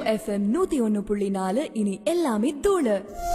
FM நூத்தி ஒன்னு புள்ளி நாலு இனி எல்லாமே தூளு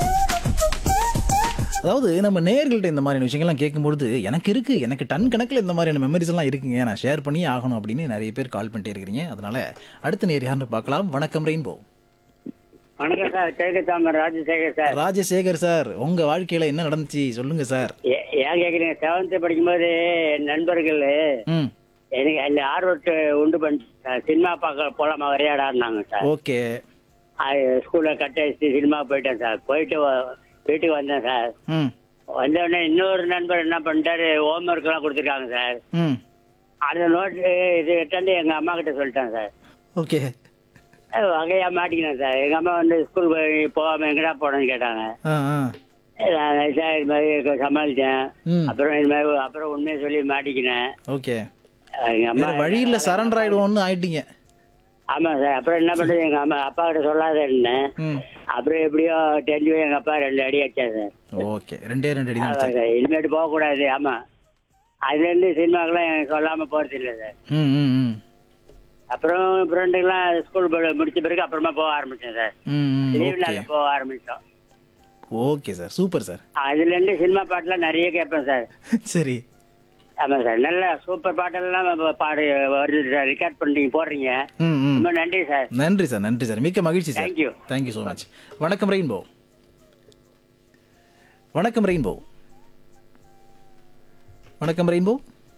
அதாவது நம்ம நேயர்கள்ட்ட இந்த மாதிரியான விஷயங்கள்லாம் கேட்கும்பொழுது எனக்கு இருக்கு எனக்கு டன் கணக்கில் இந்த மாதிரியான மெமரிஸ் எல்லாம் இருக்குங்க நான் ஷேர் பண்ணி ஆகணும் அப்படின்னு நிறைய பேர் கால் பண்ணிட்டே இருக்கிறீங்க அதனால அடுத்த நேர் யாருன்னு பார்க்கலாம் வணக்கம் ரெயின்போ வணக்கம் sir Sekar Rajasekar sir Rajasekar sir உங்க வாழ்க்கையில என்ன நடந்துச்சு சொல்லுங்க சார் ஏ- ஏன் கேக்குறீங்க செவன்த் படிக்கும்போது என் நண்பர்கள் ம் எனக்கு அந்த ஆர்வத்தை உண்டு பண்ணி சார் சினிமா பார்க்க போலாமா விளையாடாருனாங்க சார் ஓகே அது ஸ்கூல்ல கட் அடிச்சு சினிமா போயிட்டேன் சார் போயிட்டு வ- வீட்டுக்கு வந்தேன் சார் ம் வந்த உடனே இன்னொரு நண்பர் என்ன பண்ணிட்டாரு ஹோம் ஒர்க் எல்லாம் கொடுத்துருக்காங்க சார் ம் அந்த நோட்டு இது எட்டாந்து எங்க அம்மா கிட்ட சொல்லிட்டேன் சார் ஓகே அது வகையா மாட்டிக்கினேன் சார் எங்க அம்மா வந்து ஸ்கூல் போகாம எங்கடா போனேன்னு கேட்டாங்க ஆ ஆ நான் நைஸா இது மாதிரி சமாளிச்சேன் ம் அப்புறம் இது மாதிரி அப்புறம் உண்மையை சொல்லி மாட்டிக்கினேன் ஓகே எங்க அம்மா வேற வழி இல்ல சரண்டர் ஆயிடுவோம்னு ஆயிட்டீங்க ஆமா சார் அப்புறம் என்ன பண்றது எங்க அம்மா அப்பா கிட்ட சொல்லாத இருந்தேன் ம் அப்புறம் எப்படியோ தெரிஞ்சு போய் எங்க அப்பா ரெண்டு அடி அடிச்சா சார் ஓகே ரெண்டே ரெண்டு அடி தான் அதான் சார் இனிமேட்டு போக கூடாது ஆமா அதுல இருந்து சினிமாக்கெல்லாம் எனக்கு சொல்லாம போறது இல்லை சார் ம் ம் ம் அப்புறம் ஃப்ரெண்டுக்கெல்லாம் ஸ்கூல் முடிச்ச பிறகு அப்புறமா போக ஆரம்பிச்சேன் சார் ம் ம் லீவ் ஓகே நாள்ல போக ஆரம்பிச்சோம் ஓகே சார் சூப்பர் சார் அதுல இருந்து சினிமா பாட்டுலாம் நிறைய கேட்பேன் சார் சரி ஆமா சார் நல்ல சூப்பர் பாட்டெல்லாம் பாடு வருது சார் ரெக்கார்ட் பண்ணி போடுறீங்க ம் ம் ரொம்ப நன்றி சார் நன்றி சார் நன்றி சார் மிக்க மகிழ்ச்சி sir Thank you. Thank you so much வணக்கம் ரெயின்போ வணக்கம் ரெயின்போ வணக்கம் ரெயின்போ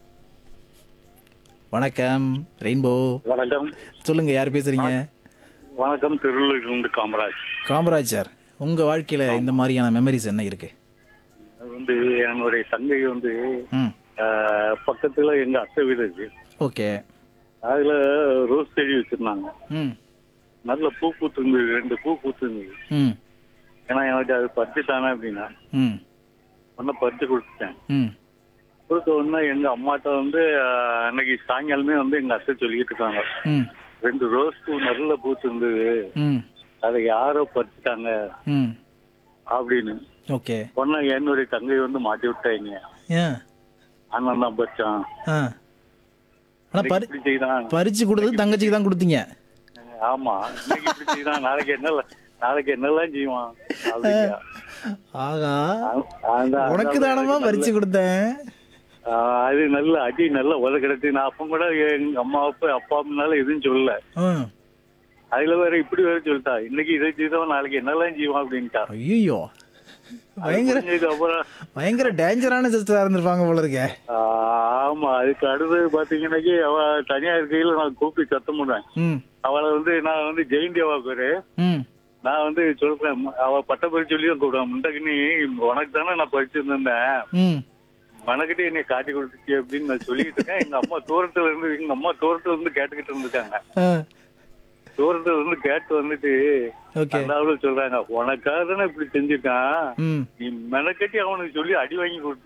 வணக்கம் ரெயின்போ வணக்கம் சொல்லுங்க யார் பேசுறீங்க வணக்கம் திருவள்ளூரிலிருந்து காமராஜ் காமராஜ் சார் உங்க வாழ்க்கையில இந்த மாதிரியான மெமரிஸ் என்ன இருக்கு அது வந்து என்னுடைய தங்கை வந்து ம் ஆஹ், பக்கத்துல எங்க அத்தை வீடு இருக்கு ஓகே அதுல ரோஸ் செடி வச்சிருந்தாங்க ம் நல்ல பூ பூத்துருந்தது ரெண்டு பூ பூத்துருந்தது ம் ஏன்னா எனக்கு அது பறிச்சுட்டானே அப்படின்னா ம் ஒன்ன பறிச்சு கொடுத்துட்டேன் ம் கொடுத்த உடனே எங்க அம்மாட்ட வந்து ஆஹ், அன்னைக்கு சாயங்காலமே வந்து எங்க அத்தை சொல்லிட்டு இருக்காங்க ம் ரெண்டு ரோஸ் பூ நல்ல பூத்துருந்தது ம் அதை யாரோ பறிச்சுட்டாங்க ம் அப்படின்னு ஓகே உடனே என்னுடைய தங்கை வந்து மாட்டி விட்டாங்க ஏன் அண்ணன் தான் பறிச்சான் ஆ ஆனால் பறி இப்படி செய்தான் பறிச்சு கொடுத்தது தங்கச்சிக்கு தான் கொடுத்தீங்க ஆமா இன்னைக்கு இப்படி செய்தான் நாளைக்கு என்ன நாளைக்கு என்னெல்லாம் செய்வான் அப்படிங்க. ஆகா அந்த- உனக்கு அந்த தானமா பறிச்சு கொடுத்தேன் ஆஹ் அது நல்ல அடி நல்ல உத கிடைச்சு நான் அப்ப கூட எங்க அம்மா அப்பா அப்பா அம்மானால எதுவும் சொல்லல ம் அதுல வேற இப்படி வேற சொல்லிட்டா இன்னைக்கு இதை செய்தவன் நாளைக்கு என்னெல்லாம் செய்வான் அப்படின்ட்டா ஐயோ பயங்கர புரிஞ்சதுக்கு அப்புறம் பயங்கர டேஞ்சரான சிஸ்டரா இருந்திருப்பாங்க போல இருக்கே ஆஹ் ஆமா அதுக்கு அடுத்தது பாத்தீங்கன்னாக்கி அவ தனியா இருக்கையில நான் கூப்பிட்டு சத்தம் போடுவேன் ம் அவளை வந்து நான் வந்து ஜெயந்தி அவா பேரு ம் நான் வந்து சொல்றேன் அவ பட்ட பறி சொல்லி தான் கூப்பிடுவேன் முண்டக்கு நீ உனக்கு தானே நான் படிச்சிருந்தேன் ம் மனக்கிட்ட என்னை காட்டி கொடுத்துச்சு அப்படின்னு நான் சொல்லிட்டு இருக்கேன் எங்க அம்மா தூரத்துல இருந்து எங்க அம்மா தூரத்துல இருந்து கேட்டுக்கிட்டு இருந்திருக்காங்க ஆ தூரத்துல இருந்து கேட்டு வந்துட்டு ஓகே அதாவது சொல்றாங்க உனக்காக தானே இப்படி செஞ்சுட்டான் ம் நீ மெனக்கட்டி அவனுக்கு சொல்லி அடி வாங்கி கொடுத்து